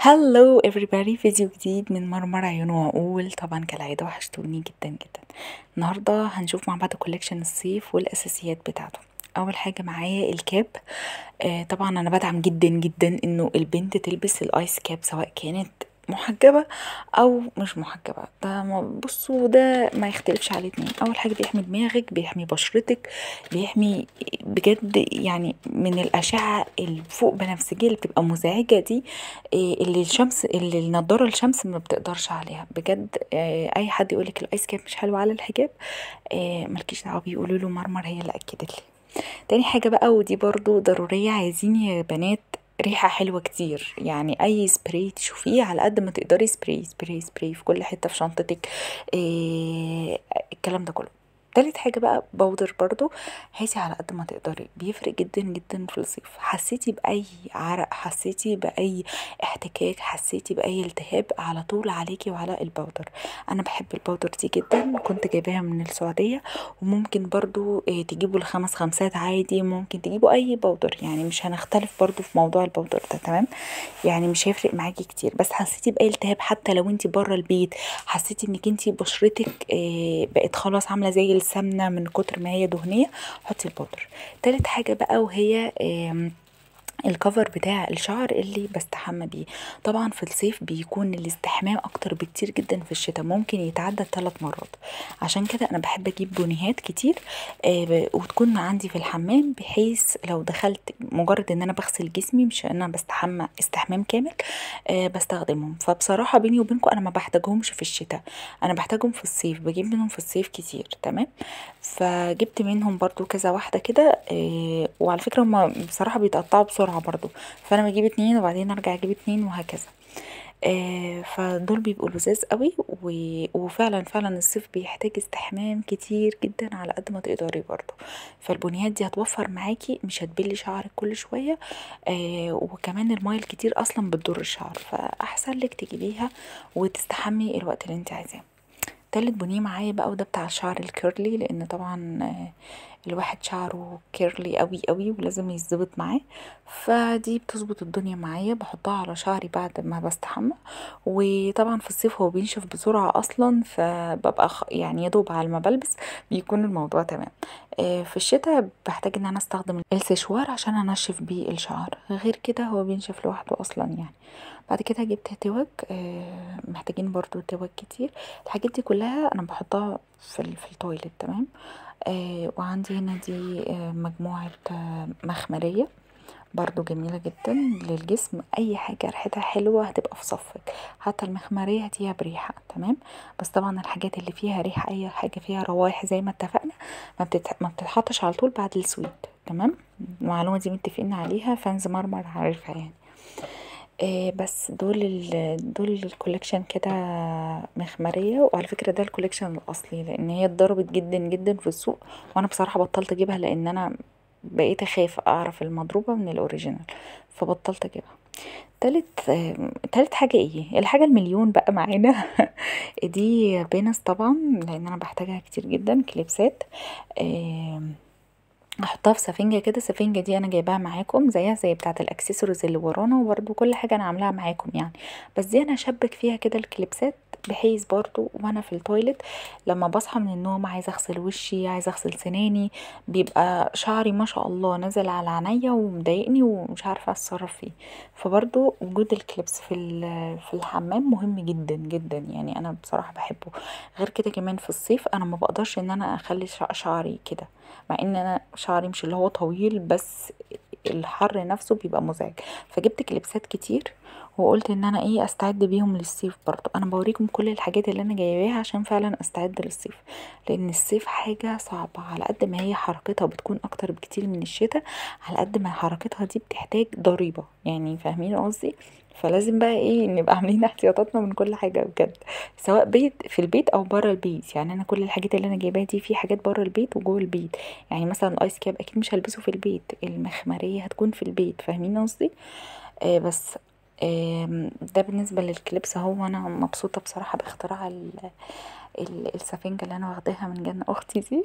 هلو everybody فيديو جديد من مرمر عيون وعقول طبعا كالعادة وحشتوني جدا جدا النهاردة هنشوف مع بعض كولكشن الصيف والأساسيات بتاعته أول حاجة معايا الكاب آه طبعا أنا بدعم جدا جدا إنه البنت تلبس الآيس كاب سواء كانت محجبة أو مش محجبة ده ما- بصوا ده ما يختلفش عليه اتنين أول حاجة بيحمي دماغك بيحمي بشرتك بيحمي بجد يعني من الأشعة الفوق بنفسجية اللي بتبقى مزعجة دي إيه اللي الشمس اللي النضارة الشمس ما بتقدرش عليها بجد إيه أي حد يقولك الآيس كاب مش حلو على الحجاب إيه ملكيش دعوة بيقولوا له مرمر هي اللي أكدت لي تاني حاجة بقى ودي برضو ضرورية عايزين يا بنات ريحة حلوة كتير يعني أي سبراي تشوفيه على قد ما تقدري سبراي سبراي سبراي في كل حتة في شنطتك إيه الكلام ده كله تالت حاجة بقى بودر برضو هاتي على قد ما تقدري بيفرق جدا جدا في الصيف حسيتي بأي عرق حسيتي بأي احتكاك حسيتي بأي التهاب على طول عليكي وعلى البودر أنا بحب البودر دي جدا كنت جايباها من السعودية وممكن برضو إيه تجيبوا الخمس خمسات عادي ممكن تجيبوا أي بودر يعني مش هنختلف برضو في موضوع البودر ده تمام يعني مش هيفرق معاكي كتير بس حسيتي بأي التهاب حتى لو انتي بره البيت حسيتي انك انتي بشرتك إيه بقت خلاص عاملة زي السمنة من كتر ما هي دهنية حطي البودر تالت حاجة بقى وهي إيه الكفر بتاع الشعر اللي بستحمى بيه طبعا في الصيف بيكون الاستحمام اكتر بكتير جدا في الشتاء ممكن يتعدى ثلاث مرات عشان كده انا بحب اجيب بونيهات كتير آه وتكون عندي في الحمام بحيث لو دخلت مجرد ان انا بغسل جسمي مش ان انا بستحمى استحمام كامل آه بستخدمهم فبصراحه بيني وبينكم انا ما بحتاجهمش في الشتاء انا بحتاجهم في الصيف بجيب منهم في الصيف كتير تمام فجبت منهم برضو كذا واحده كده آه وعلى فكره هما بصراحه بيتقطعوا بسرعه برضو فانا بجيب اتنين وبعدين ارجع اجيب اتنين وهكذا آه فدول بيبقوا لذاذ قوي و- وفعلا فعلا الصيف بيحتاج استحمام كتير جدا على قد ما تقدري برضو فالبنيات دي هتوفر معاكي مش هتبلي شعرك كل شوية آه وكمان المية الكتير اصلا بتضر الشعر فاحسن لك تجيبيها وتستحمي الوقت اللي انت عايزاه تالت بونيه معايا بقى وده بتاع الشعر الكيرلي لان طبعا آه، الواحد شعره كيرلي قوي قوي ولازم يتظبط معاه فدي بتظبط الدنيا معايا بحطها على شعري بعد ما بستحمى وطبعا في الصيف هو بينشف بسرعة اصلا فببقى خ- يعني يدوب على ما بلبس بيكون الموضوع تمام آه، في الشتاء بحتاج ان انا استخدم السشوار عشان انشف بيه الشعر غير كده هو بينشف لوحده اصلا يعني بعد كده جبت توك آه، محتاجين برضو توك كتير الحاجات دي كلها انا بحطها في ال- في التويلت تمام آه وعندي هنا دي آه مجموعة آه مخمرية برضو جميلة جدا للجسم اي حاجة ريحتها حلوة هتبقى في صفك حتى المخمرية هاتيها بريحة تمام بس طبعا الحاجات اللي فيها ريحة اي حاجة فيها روايح زي ما اتفقنا ما, بتتح... ما بتتحطش على طول بعد السويت تمام المعلومة دي متفقين عليها فانز مرمر عارفها يعني آه بس دول ال دول الكوليكشن كده مخمرية وعلى فكرة ده الكوليكشن الأصلي لأن هي اتضربت جدا جدا في السوق وأنا بصراحة بطلت أجيبها لأن أنا بقيت أخاف أعرف المضروبة من الأوريجينال فبطلت أجيبها تالت آه، تالت حاجة ايه الحاجة المليون بقى معانا دي بينس طبعا لأن أنا بحتاجها كتير جدا كليبسات آم، احطها في سفنجة كده السفنجة دي انا جايباها معاكم زيها زي بتاعة الاكسسوارز اللي ورانا وبرده كل حاجة انا عاملاها معاكم يعني بس دي انا اشبك فيها كده الكليبسات بحيث برضو وانا في التويلت لما بصحى من النوم عايزه اغسل وشي عايزه اغسل سناني بيبقى شعري ما شاء الله نازل على عينيا ومضايقني ومش عارفه اتصرف فيه فبرضو وجود الكليبس في ال- في الحمام مهم جدا جدا يعني انا بصراحه بحبه غير كده كمان في الصيف انا ما بقدرش ان انا اخلي شع- شعري كده مع ان انا شعري مش اللي هو طويل بس الحر نفسه بيبقى مزعج فجبت كليبسات كتير وقلت ان انا ايه استعد بيهم للصيف برضو انا بوريكم كل الحاجات اللي انا جايباها عشان فعلا استعد للصيف لان الصيف حاجة صعبة على قد ما هي حركتها بتكون اكتر بكتير من الشتاء على قد ما حركتها دي بتحتاج ضريبة يعني فاهمين قصدي فلازم بقى ايه نبقى عاملين احتياطاتنا من كل حاجة بجد سواء بيت في البيت او بره البيت يعني انا كل الحاجات اللي انا جايباها دي في حاجات بره البيت وجوه البيت يعني مثلا الايس كاب اكيد مش هلبسه في البيت المخمرية هتكون في البيت فاهمين قصدي آه بس آم، ده بالنسبة للكليبس هو انا مبسوطة بصراحة باختراع ال- ال- السفنجة اللي انا واخداها من جنة اختي دي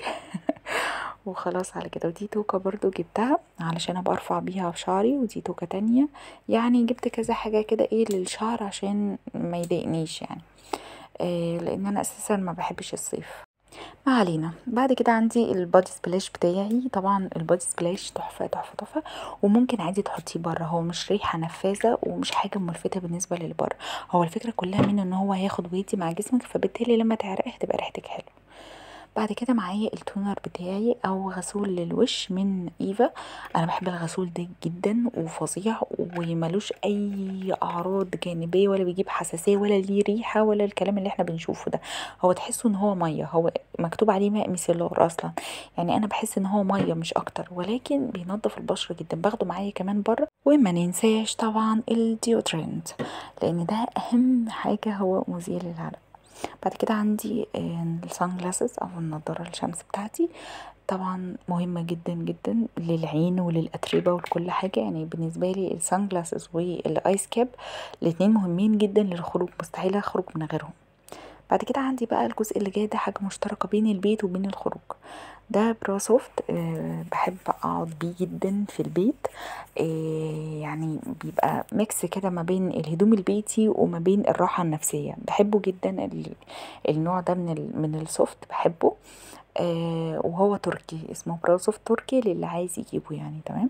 وخلاص على كده ودي توكة برضو جبتها علشان ابقى ارفع بيها في شعري ودي توكة تانية يعني جبت كذا حاجة كده ايه للشعر عشان ما يضايقنيش يعني آه لان انا اساسا ما بحبش الصيف ما علينا بعد كده عندي البادي سبلاش بتاعي طبعا البادي سبلاش تحفه تحفه تحفه وممكن عادي تحطيه بره هو مش ريحه نفاذه ومش حاجه ملفته بالنسبه للبره هو الفكره كلها منه ان هو هياخد ويدي مع جسمك فبالتالي لما تعرقي هتبقى ريحتك حلوه بعد كده معايا التونر بتاعي او غسول للوش من ايفا انا بحب الغسول ده جدا وفظيع وملوش اي اعراض جانبيه ولا بيجيب حساسيه ولا ليه ريحه ولا الكلام اللي احنا بنشوفه ده هو تحسه ان هو ميه هو مكتوب عليه ماء ميسيلار اصلا يعني انا بحس ان هو ميه مش اكتر ولكن بينظف البشره جدا باخده معايا كمان بره وما ننساش طبعا الديودرنت لان ده اهم حاجه هو مزيل للعرق بعد كده عندي السان جلاسز او النضاره الشمس بتاعتي طبعا مهمة جدا جدا للعين وللأتربة ولكل حاجة يعني بالنسبة لي السان جلاسز والايس كاب الاتنين مهمين جدا للخروج مستحيل اخرج من غيرهم بعد كده عندي بقى الجزء اللي جاي ده حاجة مشتركة بين البيت وبين الخروج ده برا سوفت أه بحب اقعد بيه جدا في البيت أه يعني بيبقى ميكس كده ما بين الهدوم البيتي وما بين الراحة النفسية بحبه جدا النوع ده من ال من السوفت بحبه أه وهو تركي اسمه برا سوفت تركي للي عايز يجيبه يعني تمام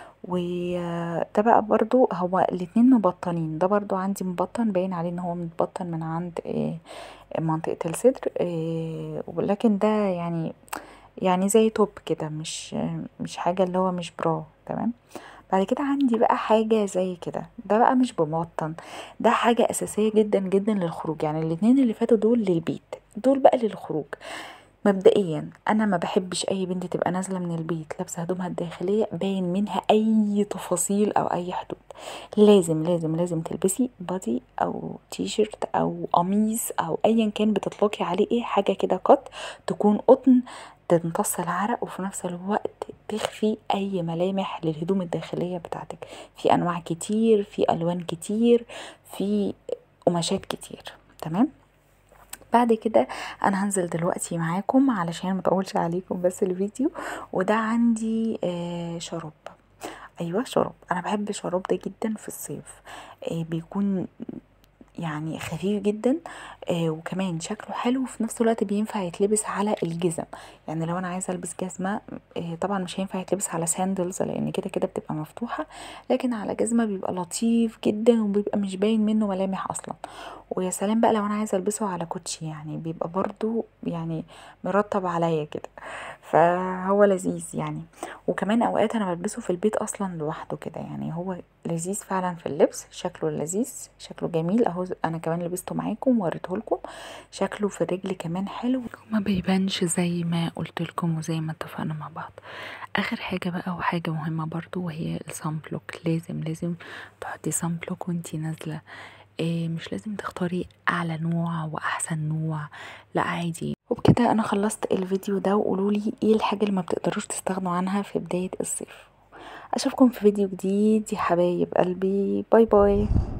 وده بقى برضو هو الاتنين مبطنين ده برضو عندي مبطن باين عليه ان هو متبطن من عند منطقة الصدر ولكن ده يعني يعني زي توب كده مش مش حاجة اللي هو مش برا تمام بعد كده عندي بقى حاجة زي كده ده بقى مش بمبطن ده حاجة أساسية جدا جدا للخروج يعني الاتنين اللي فاتوا دول للبيت دول بقى للخروج مبدئيا انا ما بحبش اي بنت تبقى نازله من البيت لابسه هدومها الداخليه باين منها اي تفاصيل او اي حدود لازم لازم لازم تلبسي بادي او تي شيرت او قميص او ايا كان بتطلقي عليه ايه حاجه كده قط تكون قطن تمتص العرق وفي نفس الوقت تخفي اي ملامح للهدوم الداخليه بتاعتك في انواع كتير في الوان كتير في قماشات كتير تمام بعد كده انا هنزل دلوقتي معاكم علشان مطولش عليكم بس الفيديو وده عندي آه شراب ايوه شراب انا بحب الشراب ده جدا في الصيف آه بيكون يعني خفيف جدا آه وكمان شكله حلو وفي نفس الوقت بينفع يتلبس على الجزم يعني لو انا عايزه البس جزمه آه طبعا مش هينفع يتلبس على ساندلز لان كده كده بتبقى مفتوحه لكن على جزمه بيبقى لطيف جدا وبيبقى مش باين منه ملامح اصلا ويا سلام بقى لو انا عايزه البسه على كوتشي يعني بيبقى برضو يعني مرتب عليا كده فهو لذيذ يعني وكمان اوقات انا بلبسه في البيت اصلا لوحده كده يعني هو لذيذ فعلا في اللبس شكله لذيذ شكله جميل اهو انا كمان لبسته معاكم ووريته لكم شكله في الرجل كمان حلو وما بيبانش زي ما قلت لكم وزي ما اتفقنا مع بعض اخر حاجه بقى وحاجه مهمه برضو وهي الصن بلوك لازم لازم تحطي صن بلوك وانتي نازله إيه مش لازم تختاري اعلى نوع واحسن نوع لا عادي وبكده انا خلصت الفيديو ده وقولولي ايه الحاجه اللي ما بتقدروش تستغنوا عنها في بدايه الصيف اشوفكم في فيديو جديد يا حبايب قلبي باي باي